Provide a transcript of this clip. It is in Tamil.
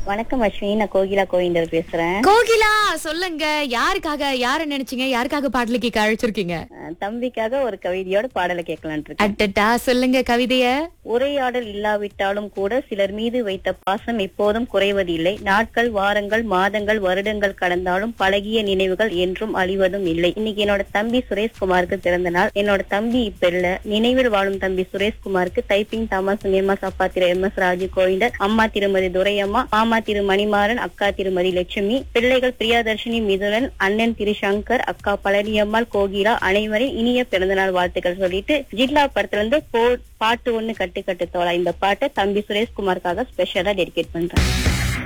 வணக்கம் அஸ்வினி நான் கோகிலா கோவிந்தர் பேசுறேன் கோகிலா சொல்லுங்க யாருக்காக யார நினைச்சீங்க யாருக்காக பாடல கேட்க அழைச்சிருக்கீங்க அஹ் தம்பிக்காக ஒரு கவிதையோட பாடலை கேட்கலான் இருக்கேன் அட்டட்டா சொல்லுங்க கவிதைய உரையாடல் இல்லாவிட்டாலும் கூட சிலர் மீது வைத்த பாசம் எப்போதும் குறைவதில்லை நாட்கள் வாரங்கள் மாதங்கள் வருடங்கள் கடந்தாலும் பழகிய நினைவுகள் என்றும் அழிவதும் இல்லை இன்னைக்கு என்னோட தம்பி சுரேஷ்குமாருக்கு பிறந்த நாள் என்னோட தம்பி இப்ப இல்ல நினைவில் வாழும் தம்பி சுரேஷ்குமாருக்கு டைப்பிங் தாமஸ் எம்எஸ் அப்பா திரு எம் எஸ் ராஜு கோவிந்தர் அம்மா திருமதி துரையம்மா மாமா திரு மணிமாறன் அக்கா திருமதி லட்சுமி பிள்ளைகள் பிரியாதர்ஷினி மிதுலன் அண்ணன் திரு சங்கர் அக்கா பழனியம்மாள் கோகிலா அனைவரின் இனிய பிறந்தநாள் வாழ்த்துக்கள் சொல்லிட்டு ஜில்லா படத்துல இருந்து போ- பாட்டு ஒண்ணு கட்டு கட்டு தோலா இந்த பாட்டை தம்பி சுரேஷ்குமாருக்காக ஸ்பெஷலா டெடிகேட் பண்றேன்